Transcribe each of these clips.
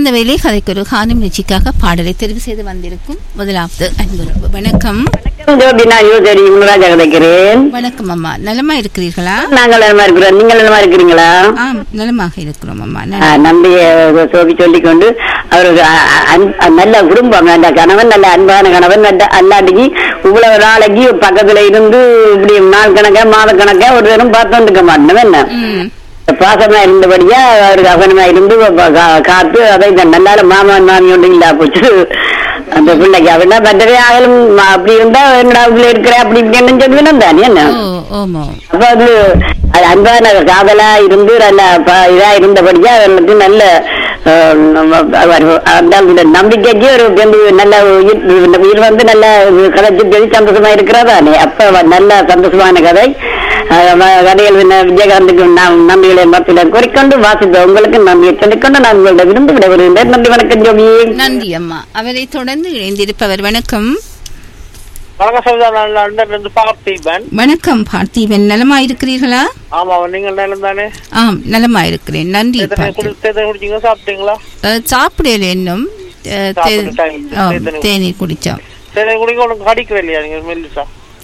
அந்த வேலை கதைக்கு ஒரு காணும் நிகழ்ச்சிக்காக பாடலை தெரிவு செய்து வந்திருக்கும் முதலாவது அன்புறவு வணக்கம் ஜோபி நான் யூசரி முனுராஜா கிடைக்கிறேன் வணக்கம் அம்மா நலமா இருக்கிறீர்களா நாங்கள் நலமா இருக்கிறோம் நீங்கள் நலமா இருக்கிறீங்களா ஆம் நலமாக இருக்கிறோம் அம்மா ஆ, நலம். நம்பிய சோபி சொல்லிக்கொண்டு அவருக்கு அ- அ- அன்- நல்ல குடும்பம் நல்ல கணவன் நல்ல அன்பான கணவன் நல்ல அல்லாட்டிக்கு இவ்வளவு நாளைக்கு பக்கத்துல இருந்து இப்படி நாள் கணக்கா மாத கணக்கா ஒரு தரம் பார்த்து வந்துக்க மாட்டோம் என்ன ம் பாசமா இருந்தபடியா அவருக்கு அவனமா இருந்து கா- கா- காத்து அதை இந்த நல்லால மாமன் மாமி ஒன்று இல்லா போச்சு அந்த பிள்ளைக்கு அவனா மற்றவே ஆகலும் ம- அப்படி இருந்தா என்னடா உள்ள இருக்கிற அப்படி இப்படின்னு சொல்லுவேன் தானே என்ன ஓ ஓமோ அப்ப அது அது அன்பான காதலா இருந்து நல்ல ப- இதா இருந்தபடியா அவர்களுக்கு நல்ல அஹ், நம்ம- அவர் அந்த அந்த நம்பிக்கைக்கு ஒரு வந்து நல்ல உயிர் இந்த உயிர் வந்து நல்ல கதைச்சு பேசி சந்தோஷமா இருக்கிறதானே அப்ப அவ நல்ல சந்தோஷமான கதை அஹ், வ- கதைகள் விண்ண- விஜயகாந்துக்கு நாம் நம்பிகளை மத்தியில் குறிக்கொண்டு வாசித்த உங்களுக்கு நம்பியை சொல்லிக்கொண்டு நான் உங்களோட விருந்து விட வருகின்றேன் நன்றி வணக்கம் ஜோபி நன்றி அம்மா அவரை தொடர்ந்து இணைந்திருப்பவர் வணக்கம் வணக்கம் சவிதா நான் லண்டன் இருந்து பார்த்திபன் வணக்கம் பார்த்திபன் நலமா இருக்கிறீர்களா ஆமா நீங்கள் நேரம் தானே ஆம் நலமா இருக்கிறேன் நன்றி எத்தனை பார்த்திபன். குடி தேத்தனை குடிச்சீங்க சாப்பிட்டீங்களா அஹ், சாப்பிடல இன்னும் அஹ், தே- சாப்பிட time. ஆம், தேத்தனை. தேநீர் குடிச்சோம் தேத்தனை குடிக்க உனக்கு கடிக்கிற இல்லையா நீங்க மெல்லிசா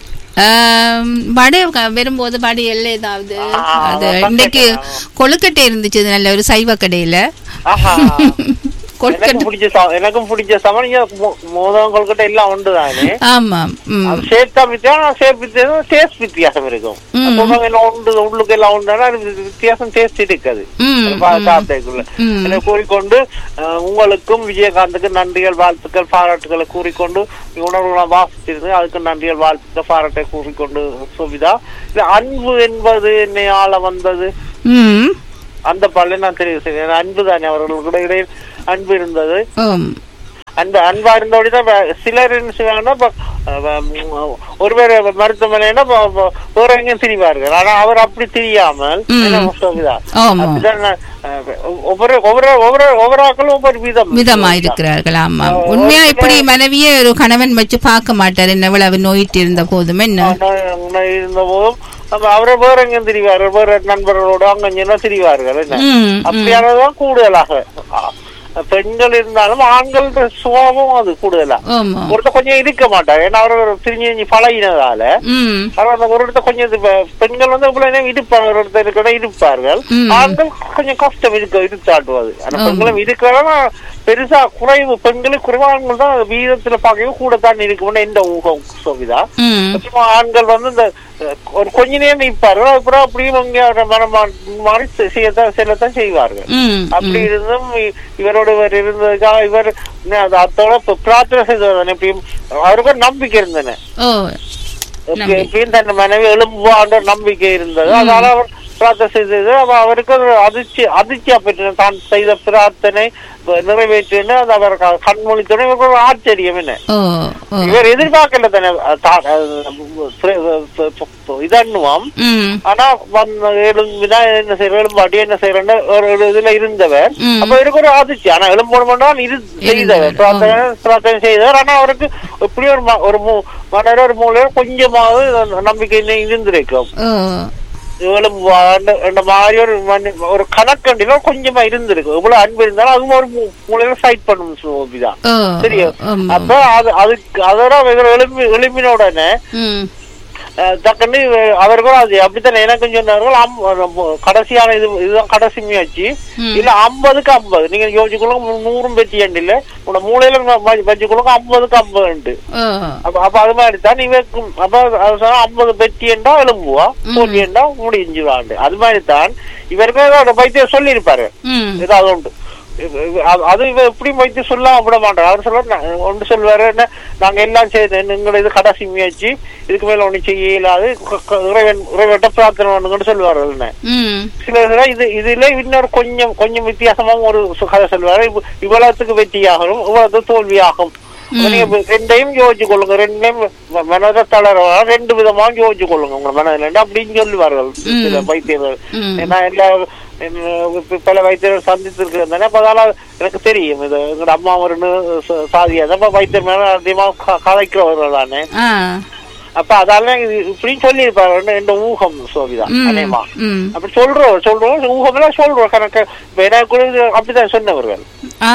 ஆம், வடை க- வரும்போது வடை எல்லாம் ஏதாவது ஆ, அது அதான் இன்னைக்கு கேட்டேன். கொழுக்கட்டை இருந்துச்சு இது நல்ல ஒரு சைவ கடையில ஆஹா கொழுக்கட்டை எனக்கும் பிடிச்ச சா- எனக்கும் பிடிச்ச சமணிங்க மோதம் கொல்கட்டை எல்லாம் உண்டு தானே ஆமாம் ம். அது ஷேப் தான் வித்தியாசம் ஷேப் வித்தியாசம் டேஸ்ட் வித்தியாசம் இருக்கும் ம். சொல்றவங்க எல்லாம் உண்டு உள்ளுக்கு எல்லாம் உண்டுனா அது வித்தியாசம் டேஸ்ட் இருக்காது ம், அது பா- ம். சாப்பிட்டதுக்குள்ள ம். இதை கூறிக்கொண்டு அஹ், உங்களுக்கும் விஜயகாந்துக்கு நன்றிகள் வாழ்த்துக்கள் பாராட்டுகளை கூறிக்கொண்டு உணர்வுகளை வாசிச்சிருந்து அதுக்கு நன்றிகள் வாழ்த்துக்கள் பாராட்டை கூறிக்கொண்டு சுவிதா இது அன்பு என்பது என்னையால வந்தது ம் அந்த பாடலை நான் தெரிவு செய்தேன் அன்பு தானே அவர்களுக்கு இடையில் அன்பு இருந்தது ஓம் அன்பு அன்பா இருந்தபடி தான் இப்ப சிலர் என்ன செய்வாங்கன்னா இப்ப, அஹ், உம், ஒருவர் மருத்துவமனைன்னா இப்ப, இப்ப வேற எங்கேயும் திரிவார்கள் ஆனா அவர் அப்படி தெரியாமல் ம். என்ன சுவிதா ஆமா அப்படிதான் நான், அஹ், ஒவ்வொரு ஒவ்வொரு ஒவ்வொரு ஒவ்வொரு ஆக்களும் ஒவ்வொரு விதம் விதமா இருக்கிறார்கள் ஆமா ஆ, உண்மையா ஒரு இப்படி சில- மனைவியே ஒரு கணவன் வச்சு பார்க்க மாட்டார் என்ன இவ்வளவு நோயிட்டு இருந்த போதும் என்ன இருந்த போதும் அப்ப அவரை வேற எங்கேயும் திரிவார்கள் வேற நண்பர்களோட அங்க இங்கெல்லாம் திரிவார்கள் என்ன ம், ம். அப்படியானதான் கூடுதலாக அஹ், பெண்கள் இருந்தாலும் ஆண்கள் சுபாவம் அது கூடுதலா ஆமா ஒருத்தர் கொஞ்சம் இருக்க மாட்டார் ஏன்னா அவர் பிரிஞ்சு பிரிஞ்சு பழகினதால ம் அவர் அந்த ஒரு இடத்த கொஞ்சம் இது ப- பெண்கள் வந்து இவ்வளவு நேரம் இருப்பாங்க ஒரு இடத்துல இருக்கிற இருப்பார்கள் ம். ஆண்கள் கொஞ்சம் கஷ்டம் இருக்க இருத்தாட்டுவது ஆனா ஆமா. பெண்களும் இருக்கிறதா பெருசா குறைவு பெண்களுக்கு குறைவு ஆண்கள் தான் வீதத்துல பார்க்கவே கூட தான் இருக்கும்னு எந்த ஊகம் சோபிதா ம் சும்மா ஆண்கள் வந்து இந்த அஹ், ஒரு கொஞ்ச நேரம் நிற்பார்கள் அப்புறம் அப்படியும் இங்க மனம் மாறி செய்யத்தான் செல்லத்தான் செய்வார்கள் ம் அப்படி ம். இருந்தும் இ- இவரோட இவர் இருந்ததுக்காக இவர் என்ன அது அத்தோட இப்ப பிரார்த்தனை செய்தவர் எப்படியும் அவருக்கு ஒரு நம்பிக்கை இருந்தன ஓ எப்ப- நம்பிக்கை. எப்பயும் தன் மனைவி எழும்புவான்ற நம்பிக்கை இருந்தது அதனால அவர் பிரார்த்தனை செய்தது அப்ப அவருக்கு ஒரு அதிர்ச்சி அதிர்ச்சியா பெற்று தான் செய்த பிரார்த்தனை நிறைவேற்றின்னு அது அவர் க- கண்மொழித்தோட இவருக்கு ஒரு ஆச்சரியம் என்ன ஓ ஓ இவர் எதிர்பார்க்கல தானே அஹ், தான், அஹ், இதன்னுவாம் ம் ஆனா வந்து எழும்பினா என்ன செய்யற எழும்பாட்டி என்ன செய்யறன்னு ஒரு ஒரு இதுல இருந்தவர் ம். அப்ப இவருக்கு ஒரு அதிர்ச்சி ஆனா எழும்பணும் இரு செய்தவர் இருந்தவர், பிரார்த்தனை பிரார்த்தனை செய்தவர் ஆனா அவருக்கு எப்படி ஒரு ம- ஒரு மூ மணி ஒரு மூலையில கொஞ்சமாவது நம்பிக்கை இன்னும் இருந்திருக்கும் ஓ எழும்புவாண்ட என்ற மாதிரி ஒரு மனி- ஒரு கணக்கண்டில கொஞ்சமா இருந்திருக்கு இவ்வளவு அன்பு இருந்தாலும் அதுவும் ஒரு மூ- மூலையில ஃபைட் பண்ணும் சோபிதான் ஓ சரியா ஆமா அப்ப அது அதுக்கு அதோட இவர் எழும்பி எழுப்பின உடனே ம் அஹ் டக்குன்னு இவ- அவர்களும் அது அப்படித்தானே எனக்கு சொன்னார்கள் அம்- கடைசியான இது இதுதான் கடைசி முயற்சி ம். இல்ல ஐம்பதுக்கு ஐம்பது நீங்க யோசிச்சுக்கொள்ளுங்க நூறும் வெற்றி அண்டு இல்ல உங்களோட மூலையில வ- வச்சுக்கொள்ளுங்க ஐம்பதுக்கு ஐம்பது உண்டு ஓ அப்ப அப்ப அது மாதிரி தான் இவருக்கும் அப்ப அது சொன்னா ஐம்பது வெற்றி என்றா எழும்புவா ம். தோல்வி என்றா முடிஞ்சுவாண்டு அது மாதிரி தான் இவருக்கு ஏதோ வைத்தியம் சொல்லியிருப்பாரு ம் ஏதாவது உண்டு இது- இது- அது- அது இவ எப்படி வைத்து சொல்ல விட மாட்டார் அவர் சொல்ல ஒன்று சொல்வாரு என்ன நாங்க எல்லாம் செய்த எங்களை இது கடைசி முயற்சி இதுக்கு மேல ஒண்ணு செய்ய இயலாது க- க- இறைவன் இறைவட்ட பிரார்த்தனை பண்ணுங்கன்னு சொல்லுவார்கள் என்ன ம் சில சில இது இதுல இன்னொரு கொஞ்சம் கொஞ்சம் வித்தியாசமாவும் ஒரு சு- கதை சொல்லுவாரு இவ்- இவ்வளவுத்துக்கு வெற்றியாகும் இவ்வளவு தோல்வியாகும் அப்ப நீங்க இப்ப ரெண்டையும் யோசிச்சு கொள்ளுங்க ரெண்டையும் ம- மனதை தளர ரெண்டு விதமா யோசிச்சு கொள்ளுங்க உங்க மனதில் அப்படின்னு சொல்லுவார்கள் ம். சில வைத்தியர்கள் ம். ஏன்னா எல்லா என்ன, இப்ப பல வைத்தியர்கள் சந்தித்திருக்கிறேன் அப்ப அதனால எனக்கு தெரியும் இது எங்களோட அம்மா ஒரு சாதியா தான் வைத்தியர் மேல அதிகமா க- கதைக்கிறவர்கள் தானே ஆ அப்ப அதால இது இப்படின்னு சொல்லியிருப்பாரு என்ற ஊகம் சோபிதா ம், அனேமா ம். அப்படி சொல்றோம் சொல்றோம் ஊகமெல்லாம் சொல்றோம் கணக்கு இப்ப எனக்கு கூட இது அப்படிதான் சொன்னவர்கள் ஆ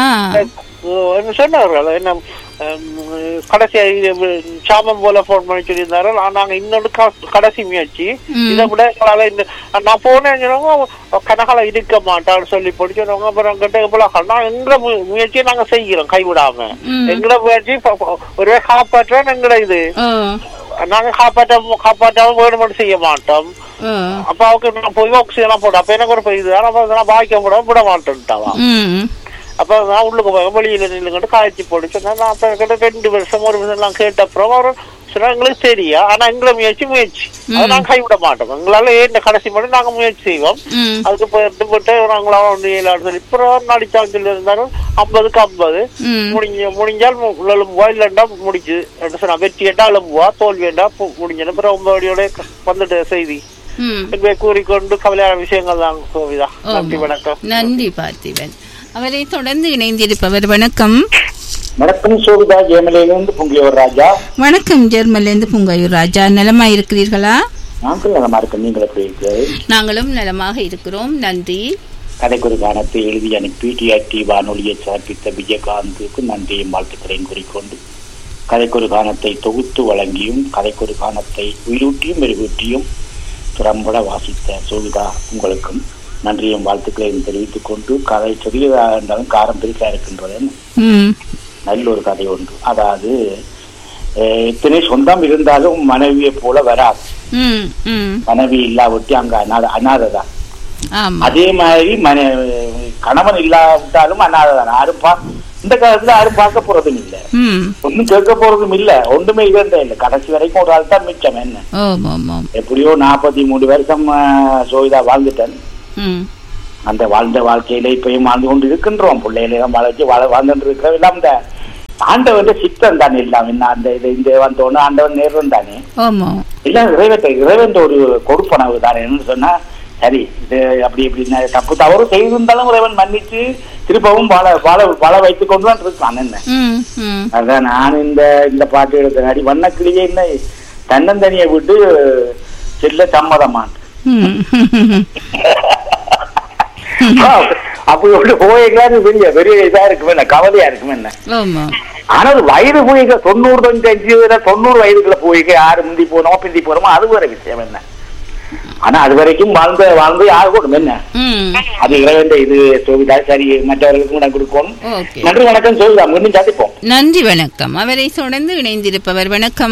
அஹ் என்ன சொன்னவர்கள் என்ன ஹம், கடைசியா இது சாமம் போல போன் பண்ணி சொல்லியிருந்தாரு ஆனா நாங்க இன்னொரு க- கடைசி முயற்சி ம். இதை விட எங்களால இந்த நான் போனேன் சொன்னவங்க கனகால இருக்க மாட்டான்னு சொல்லி படிச்சவங்க அப்புறம் கிட்ட போல நான் எங்களை மு- முயற்சியை நாங்க செய்கிறோம் கைவிடாம ம். எங்களை முயற்சி ப- ப- ஒரே காப்பாற்ற எங்களை இது ஓ நாங்க காப்பாற்ற காப்பாற்றாம வேணுமென்று செய்ய மாட்டோம் ஓ அப்ப அவருக்கு நான் போய் ஆக்சிஜன் போட அப்ப எனக்கு ஒரு இது ஆனா அப்ப நான் பாய்க்க கூட விட மாட்டேன்ட்டாவா ம் அப்ப நான் உள்ளுக்கு போய் வெளியில நில்லுங்கட்டு காய்ச்சி போட்டு சொன்னா நான் அப்ப கிட்ட ரெண்டு வருஷம் ஒரு வருஷம் எல்லாம் கேட்ட அப்புறம் அவர் சொன்னா எங்களுக்கு தெரியா ஆனா எங்களை முயற்சி முயற்சி அதை நாங்க கைவிட மாட்டோம் எங்களால ஏன் இந்த கடைசி மட்டும் நாங்க முயற்சி செய்வோம் ம் அதுக்கு போயிட்டு போட்டு நாங்களாம் ஒன்று ஏழாடு சொல்லி இப்போ நடிச்சாங்க சொல்லி இருந்தாலும் ஐம்பதுக்கு ஐம்பது ம் முடிஞ்ச முடிஞ்சால் எழும்புவா இல்லைண்டா முடிஞ்சு என்ன சொன்னா வெற்றி என்றா எழும்புவா தோல்வி என்றா முடிஞ்சது அப்புறம் ஒன்பதோட வந்துட்டு செய்தி ம் என்பதை கூறிக்கொண்டு கவலையான விஷயங்கள் தான் கோவிதா நன்றி ஆமா. வணக்கம் நன்றி பார்த்திபன் அவரை தொடர்ந்து இணைந்திருப்பவர் வணக்கம் வணக்கம் சோபிதா ஜெயமலையிலிருந்து பொங்கியவர் ராஜா வணக்கம் ஜெர்மலேந்து புங்கையூர் ராஜா நலமா இருக்கிறீர்களா நாங்கள் நலமா இருக்கோம் நீங்கள் எப்படி இருக்கிறது நாங்களும் நலமாக இருக்கிறோம் நன்றி கதைக்குறு காணத்தை எழுதி அனுப்பி டிஆர்டி வானொலியை சிறப்பித்த விஜயகாந்துக்கு நன்றியும் வாழ்த்துக்களையும் கூறிக்கொண்டு கதைக்குறு காணத்தை தொகுத்து வழங்கியும் கதைக்குறு காணத்தை உயிரூட்டியும் மெருகூட்டியும் திறம்பட வாசித்த சோபிதா உங்களுக்கும் நன்றியும் வாழ்த்துக்களையும் தெரிவித்துக் கொண்டு கதை சிறியதாக இருந்தாலும் காரம் பெருசா இருக்கின்றது ம் நல்ல ஒரு கதை ஒன்று அதாவது அஹ், எத்தனை சொந்தம் இருந்தாலும் மனைவியை போல வராது ம் ம் மனைவி இல்லாவிட்டு அங்க அநாத அநாததான் ஆமா அதே மாதிரி மன கணவன் இல்லாவிட்டாலும் அநாததான் யாரும் பா இந்த காலத்துல யாரும் பார்க்க போறதும் இல்ல ம் ஒண்ணும் கேட்க போறதும் இல்ல ஒண்ணுமே இல்ல இல்ல கடைசி வரைக்கும் ஒரு ஆள் தான் மிச்சம் என்ன ஓம் ஓம் ஓம் எப்படியோ நாற்பத்தி மூணு வருஷம் அஹ், சோவிதா வாழ்ந்துட்டேன் ம் அந்த வாழ்ந்த வாழ்க்கையில இப்பயும் வாழ்ந்து கொண்டு இருக்கின்றோம் பிள்ளைகளெல்லாம் வாழ வச்சு வாழ வாழ்ந்துட்டு இருக்கிறோம் எல்லாம் இந்த ஆண்டவன் சித்தம் தானே எல்லாம் என்ன அந்த இது இந்த வந்தோன்னு ஆண்டவன் நேரம் தானே ஆமா இல்ல இறைவத்தை இறைவன் ஒரு கொடுப்பனவு தானே என்ன சொன்னா சரி இது அப்படி இப்படி ந- தப்பு தவறு செய்திருந்தாலும் இறைவன் மன்னிச்சு திருப்பவும் வாழ வாழ வாழ வைத்துக் கொண்டு தான் இருக்கான் என்ன ம் ம் அதான் நான் இந்த இந்த பாட்டு எடுத்த நாடி வண்ணக்கிளியே என்ன தன்னந்தனியை விட்டு செல்ல சம்மதமான் ம் அப்படி ஒன்று போயிருக்காரு பெரிய பெரிய இதா இருக்குமே என்ன கவலையா இருக்குமே என்ன ஆமா ஆனா அது வயது போயிக்க தொண்ணூறு தொண்ணூத்தஞ்சு வரை தொண்ணூறு வயதுக்குள்ள போயிக்க யாரு முந்தி போனோமோ பிந்தி போனோமோ அது வேற விஷயம் என்ன ஆனா அது வரைக்கும் வாழ்ந்து வாழ்ந்து ஆகணும் என்ன ம் அது இறைவன் இது சோவிதா சரி மற்றவர்களுக்கும் நான் கொடுக்கணும் ஓகே நன்றி வணக்கம் சோவிதா மீண்டும் சந்திப்போம் நன்றி வணக்கம் அவரை தொடர்ந்து இணைந்திருப்பவர் வணக்கம்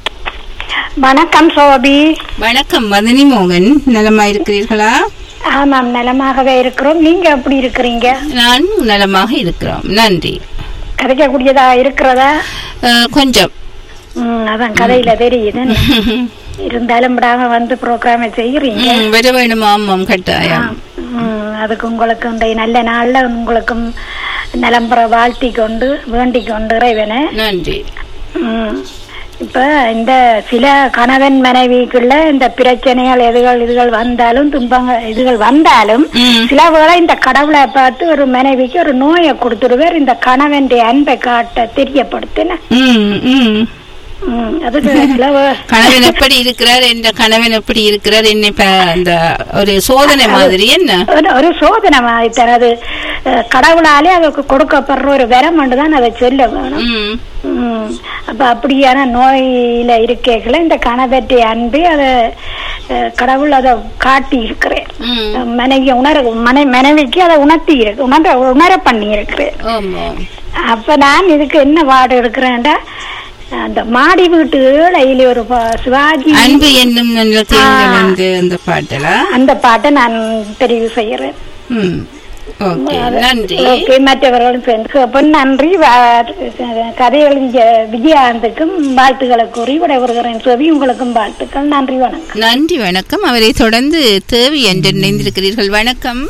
வணக்கம் சோபி வணக்கம் மதனி மோகன் நலமா இருக்கிறீர்களா ஆமாம் நலமாகவே இருக்கிறோம் நீங்க எப்படி இருக்கிறீங்க நான் நலமாக இருக்கிறோம் நன்றி கதைக்கக்கூடியதா இருக்கிறதா அஹ், கொஞ்சம் ம், அதான் கதையில தெரியுது இருந்தாலும் விடாம வந்து ப்ரோக்ராம் செய்யறீங்க ம், வர வேணும் ஆமாம் கட்டாயம் ம், அதுக்கு உங்களுக்கு இந்த நல்ல நாள்ல உங்களுக்கும் நலம்புற வாழ்த்தி கொண்டு வேண்டிக் கொண்டு இறைவனை நன்றி ம். இப்ப இந்த சில கணவன் மனைவிக்குள்ள இந்த பிரச்சனைகள் எதுகள் இதுகள் வந்தாலும் துன்பங்கள் இதுகள் வந்தாலும் ம். சில வேளை இந்த கடவுளை பார்த்து ஒரு மனைவிக்கு ஒரு நோயை கொடுத்துருவார் இந்த கணவன் அன்பை காட்ட தெரியப்படுத்தின ம் ம் ம், அதுக்கு சில வே- கணவன் எப்படி இருக்கிறார் என்ற கணவன் எப்படி இருக்கிறார் என்ன இப்ப அந்த ஒரு சோதனை மாதிரி என்ன ஒரு- ஒரு சோதனை மாதிரி தனது அஹ், கடவுளாலே அதுக்கு கொடுக்கப்படுற ஒரு வரம் தான் அதை சொல்ல வேணும் ம் ம். அப்ப அப்படியான நோயில இருக்கைகளை இந்த கணவற்றை அன்பு அதை அஹ், கடவுள் அதை காட்டி இருக்கிறேன் ம் மனைவி உணர மனை மனைவிக்கு அதை உணர்த்தி இருக்கு உணர உணர பண்ணி இருக்கிறேன் ஆமா அப்ப நான் இதுக்கு என்ன வார்டு எடுக்கிறேன்டா அந்த மாடி வீட்டு ஏழையில ஒரு பா- சிவாஜி அன்பு என்னும் நல்ல தேங்கள் வந்து அந்த பாட்டல அந்த பாட்டை நான் தெரிவு செய்யறேன் ம் ஓகே நன்றி ஓகே மற்றவர்களும் சேர்ந்து அப்ப நன்றி வா- கதை எழுதிய விஜயாந்துக்கும் வாழ்த்துக்களை கூறி விடைபெறுகிறேன் சொல்லி உங்களுக்கும் வாழ்த்துக்கள் நன்றி வணக்கம் நன்றி வணக்கம் அவரை தொடர்ந்து தேவி என்று நினைந்திருக்கிறீர்கள் வணக்கம்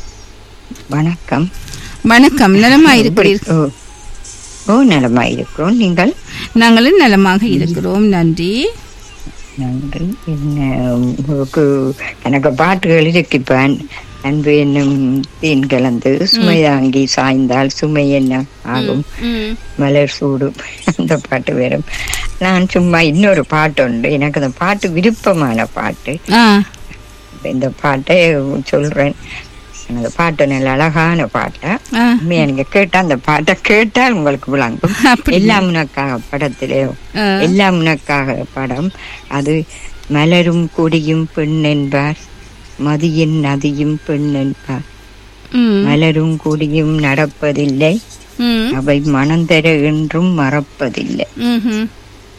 வணக்கம் வணக்கம் நலமா இருக்கிறீர்கள் ஓ ஓ நலமா இருக்கிறோம் நீங்கள் நாங்களும் நலமாக இருக்கிறோம் நன்றி நன்றி என்ன உங்களுக்கு எனக்கு பாட்டுகள் இருக்கு இப்ப அன்பு என்னும் தேன் கலந்து சுமை தாங்கி சாய்ந்தால் சுமை என்ன ஆகும் ம் மலர் சூடும் அந்த பாட்டு வரும் நான் சும்மா இன்னொரு பாட்டு உண்டு எனக்கு அந்த பாட்டு விருப்பமான பாட்டு ஆ இந்த பாட்டை சொல்றேன் அந்த பாட்டு நல்ல அழகான பாட்டா ஆ உண்மையா நீங்க கேட்டா அந்த பாட்டை கேட்டால் உங்களுக்கு விளங்கும் அப்படியா? எல்லாம் உனக்காக படத்திலே ஆ. எல்லாம் உனக்காக படம் அது மலரும் கொடியும் பெண் என்பார் மதியின் நதியும் பெண் என்பார் ம் மலரும் கொடியும் நடப்பதில்லை ம் அவை மனந்தர என்றும் மறப்பதில்லை ம்ஹும்.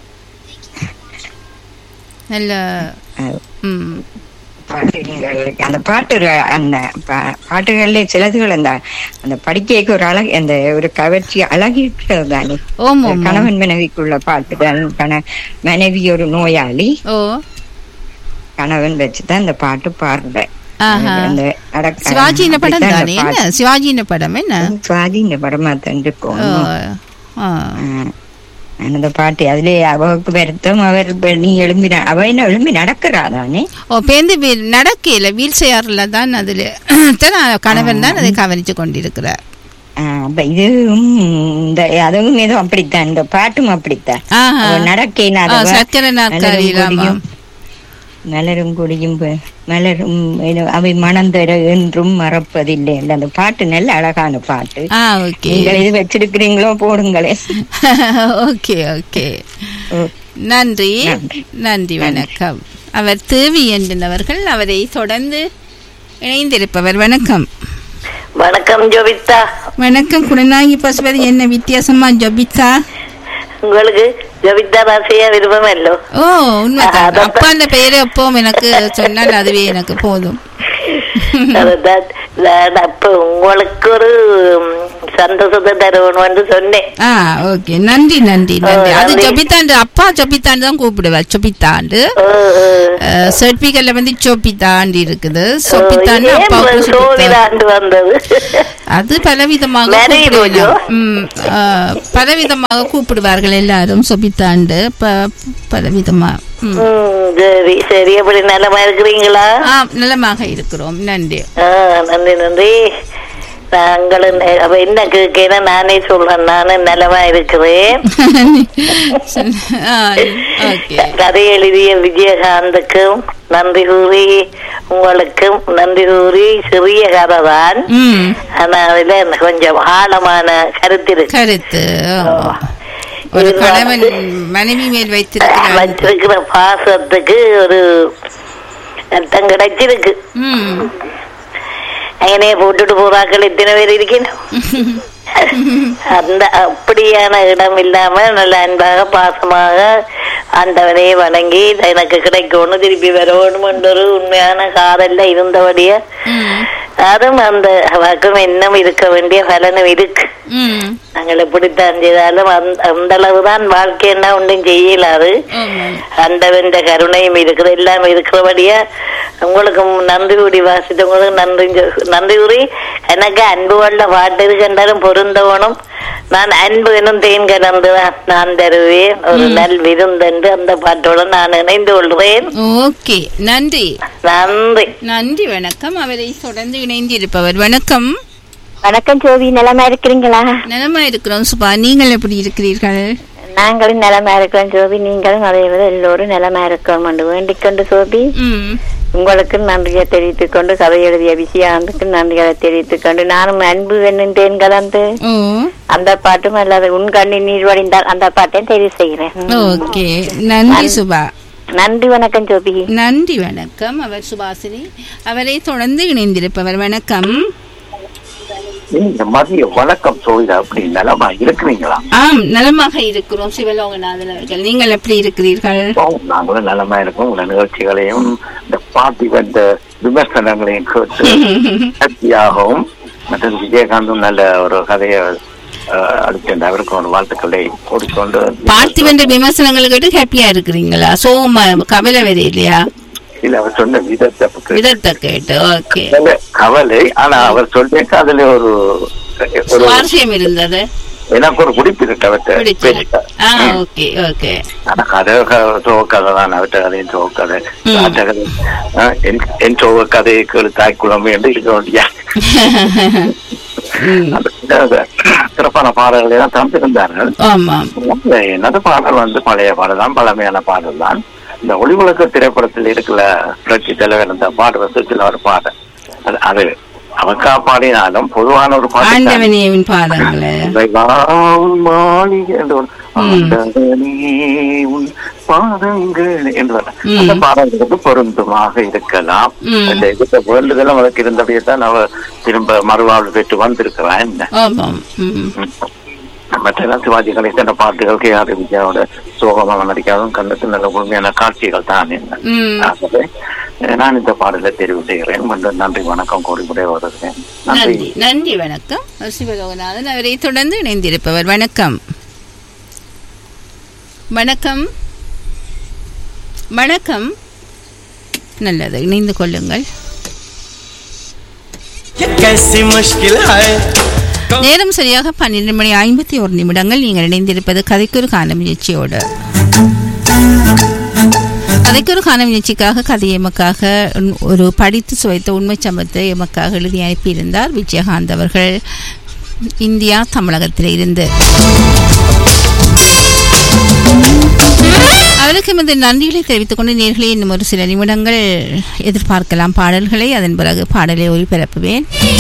நல்ல அது ம் பாட்டு நீங்கள் அந்த பாட்டு ஒரு- அந்த பா- பாட்டுகள்ல சிலதுகள் அந்த அந்த படிக்கைக்கு ஒரு அழகு அந்த ஒரு கவர்ச்சி அழகிட்டு தானே ஓம் ஓம் ஓம். கணவன் மனைவிக்குள்ள பாட்டு தான் கண மனைவி ஒரு நோயாளி ஓ கணவன் வச்சுதான் அந்த பாட்டு பாடுறேன் ஆஹா. அந்த நடக்க- சிவாஜின படம் அப்படித்தான் தானே அந்த என்ன பாட்டு. சிவாஜின படம் என்ன சுவாதி இந்த படமா தந்துருக்கோம் ஓ ஆ அந்த பாட்டு அதுல அவருக்கு வருத்தம் அவர் இப்ப நீ எழும்பி ந- அவ என்ன எழும்பி நடக்கிறா தானே ஓ பேருந்து வீல் நடக்கையில வீல் சேரில் தான் அதுல தான் கணவன் தான் அதை கவனிச்சு கொண்டிருக்கிறார் ஆஹ் அப்ப இதுவும் இந்த அதுவும் ஏதோ அப்படித்தான் இந்த பாட்டும் அப்படித்தான் ஆஹா. அவ நடக்கையில ஆ, அதவ சக்கரை நாற்காலி மலரும் இல்லாம. கொடியும் மலரும் கொடியும் ப- மலரும் ஏதோ அவை மணந்தர என்றும் மறப்பதில்லை இல்ல அந்த பாட்டு நல்ல அழகான பாட்டு ஆ ஓகே நீங்கள் இது வச்சிருக்கிறீங்களோ போடுங்களே ஓகே ஓகே ஓ, நன்றி நன்றி. நன்றி வணக்கம் அவர் தேவி என்றவர்கள் அவரை தொடர்ந்து இணைந்திருப்பவர் வணக்கம் வணக்கம் ஜோவித்தா வணக்கம் குணநாயகி பசுபதி என்ன வித்தியாசமா ஜபித்தா உங்களுக்கு ஜோவித்தா ராசியா விருப்பமல்லோ ஓ உண்மைதான் அதான். அப்பா அந்த பெயரை எப்பவும் எனக்கு சொன்னால் அதுவே எனக்கு போதும் அதுதான் நான் அப்ப உங்களுக்கு ஒரு ம், சந்தோஷத்தை தருவணும்னு சொன்னேன் ஆ ஓகே நன்றி நன்றி நன்றி ஆ, அது நன்றி. ஜொபித்தாண்டு அப்பா ஜொபித்தாண்டு தான் கூப்பிடுவார் சொபித்தாண்டு ஓ, ஓ. சர்டிபிகேட்ல வந்து சொப்பித்தாண்டு இருக்குது சொப்பித்தாண்டு ஏன் அப்பாவுக்கு சொப்பித்தாண்டு சோதிடாண்டு வந்தது அது பலவிதமாக Marry கூப்பிடலாம். போஜோ. ம், ஆ, பலவிதமாக கூப்பிடுவார்கள் எல்லாரும் சொபித்தாண்டு ப- பலவிதமா ம். ம், சரி சரி எப்படி நலமா இருக்கிறீங்களா ஆ நலமாக இருக்கிறோம் நன்றி ஆ, நன்றி நன்றி நாங்களும் நெ- அப்ப என்ன கேட்கிறேன் நானே சொல்றேன் நானும் நலமா இருக்கிறேன் ஆ, ஓகே கதை எழுதிய விஜயகாந்துக்கும் நன்றி கூறி உங்களுக்கும் நன்றி கூறி சிறிய கதை தான் ம் ஆனா அதுல கொஞ்சம் ஆழமான கருத்து இருக்கு கருத்து ஆமா. ஒரு இது கணவன் வந்து- மனைவி மேல் வைத்திருக்கிறார் வச்சிருக்கிற பாசத்துக்கு ஒரு அர்த்தம் கிடைச்சிருக்கு ம் அங்கனே போட்டுட்டு போறாக்கள் இத்தனை பேர் இருக்கணும் அந்த அப்படியான இடம் இல்லாம நல்ல அன்பாக பாசமாக ஆண்டவனே வணங்கி எனக்கு கிடைக்கணும் திருப்பி வரணும் என்ற ஒரு உண்மையான காதல்ல இருந்தபடியே ம் அதுவும் அந்த வாக்கும் இன்னும் இருக்க வேண்டிய பலனும் இருக்கு ம் நாங்கள் எப்படித்தான் செய்தாலும் அந்த அந்த அளவுதான் வாழ்க்கை என்ன ஒன்றும் செய்யலாது ஆமாம் ஆண்டவன் கருணையும் இருக்குது எல்லாம் இருக்கிறபடியா உங்களுக்கு நன்றி கூடி வாசித்தவங்களுக்கு நன்றி சொ- நன்றி கூறி எனக்கு அன்பு கொண்ட பாட்டு இருக்கின்றாலும் பொருந்தவனும் நான் அன்பு எனும் தேன் கலந்துதான் நான் தருவேன் ஒரு நல் விருந்தென்று அந்த பாட்டோட நான் இணைந்து கொள்கிறேன் ஓகே நன்றி நன்றி நன்றி வணக்கம் அவரை தொடர்ந்து இணைந்திருப்பவர் வணக்கம் வணக்கம் ஜோதி நலமா இருக்கிறீங்களா நலமா இருக்கிறோம் சுபா நீங்கள் எப்படி இருக்கிறீர்கள் நாங்களும் நலமா இருக்கிறோம் ஜோதி நீங்களும் அதே விட எல்லோரும் நலமா இருக்கணும் என்று வேண்டிக் கொண்டு சோபி ம் உங்களுக்கு நன்றியை தெரிவித்துக் கொண்டு கதை எழுதிய விஷயாந்துக்கு நன்றிகளை தெரிவித்துக் கொண்டு நானும் அன்பு என்னும் கலந்து ஓ அந்த பாட்டும் அல்லது உன் கண்ணில் நீர் வடிந்தால் அந்த பாட்டையும் தெரிவு செய்கிறேன் ஓகே நன்றி சுபா நன்றி வணக்கம் ஜோபி நன்றி வணக்கம் அவர் சுபாசினி அவரை தொடர்ந்து இணைந்திருப்பவர் வணக்கம் இந்த மதிய வணக்கம் சோழிதா அப்படி நலமா இருக்கிறீங்களா ஆம் நலமாக இருக்கிறோம் சிவலோகநாதன் அவர்கள் நீங்கள் எப்படி இருக்கிறீர்கள் ஓ, நாங்களும் நலமா இருக்கோம் உங்க நிகழ்ச்சிகளையும் இந்த பாட்டி வந்த விமர்சனங்களையும் கேட்டு சக்தியாகவும் மற்ற விஜயகாந்தும் நல்ல ஒரு கதையை அடிச்சேன் அவருக்கு ஒரு வாழ்த்துக்களை கூறிக்கொண்டு பார்த்திவன் விமர்சனங்களை கேட்டு ஹாப்பியா இருக்கிறீங்களா சோமா கவலை வரை இல்லையா இல்ல அவர் சொன்ன விதத்தை பற்றி விதத்தை கேட்டு ஓகே நல்ல கவலை ஆனா அவர் சொல்லிட்டு அதுல ஒரு ஒரு சுவாரஸ்யம் இருந்தது எனக்கு ஒரு பிடிப்பு இருக்கு அவற்றை பிடிச்சிருக்கு பேசிட்டா. ஆ ம். ஓகே ஓகே ஆனா கதை சோகக்கதை தான் அவற்றை கதையும் சோகக்கதை ம். ஆட்ட கதை ஆ, என்- என் சோக கதையை கேளு தாய்க்குளம் என்று இருக்க வேண்டிய ம். அந்த சிறப்பான பாடல்களை தான் தந்திருந்தார்கள் ஆமாம் இந்த என்னது பாடல் வந்து பழைய பாடல் தான் பழமையான பாடல் தான் இந்த ஒளிவிளக்கு திரைப்படத்தில் இருக்கிற புரட்சி தலைவர் இந்த பாட்டு வந்து ஒரு பாடல் அது அது அவக்கா பாடினாலும் பொதுவான ஒரு பாட்டு தான். ஆண்டவனியவின் பாதங்களே உன் மாளிகை என்று ஒரு ம். ஆண்டவனே உன் பாதங்கள் என்று வரும். ம். அந்த பாடல்களுக்கு பொருந்துமாக இருக்கலாம் ம். இந்த இதுக்கு வேண்டுதலும் அவருக்கு இருந்தபடியே தான் அவ திரும்ப மறுவாழ்வு பெற்று வந்திருக்கிறான் என்ன ஆமாம் ம். மற்றெல்லாம் சிவாஜி கணேசன் பாட்டுகள் கே ஆர் விஜயாவோட சோகமாக நடிக்காதும் கண்ணுக்கு நல்ல முழுமையான காட்சிகள் தான் என்ன ம். ஆகவே அஹ், நான் இந்த பாடலை தெரிவு செய்கிறேன் மீண்டும் நன்றி வணக்கம் கோரிமுறை வருகிறேன் நன்றி நன்றி நன்றி வணக்கம் சிவலோகநாதன் அவரை தொடர்ந்து இணைந்திருப்பவர் வணக்கம் வணக்கம் வணக்கம் நல்லது இணைந்து கொள்ளுங்கள் ये कैसी मुश्किल है நேரம் சரியாக பன்னிரண்டு மணி ஐம்பத்தி ஒரு நிமிடங்கள் நீங்கள் இணைந்திருப்பது கதைக்கொரு காலம் நிகழ்ச்சியோடு கதைக்கொரு காலம் நிகழ்ச்சிக்காக கதை எமக்காக உன்- ஒரு படித்து சுவைத்த உண்மை சம்பவத்தை எமக்காக எழுதி அனுப்பியிருந்தார் விஜயகாந்த் அவர்கள் இந்தியா தமிழகத்தில் இருந்து அவருக்கு எமது நன்றிகளை தெரிவித்துக் கொண்டு நேர்களை இன்னும் ஒரு சில நிமிடங்கள் எதிர்பார்க்கலாம் பாடல்களை அதன் பிறகு பாடலை ஒளிபரப்புவேன்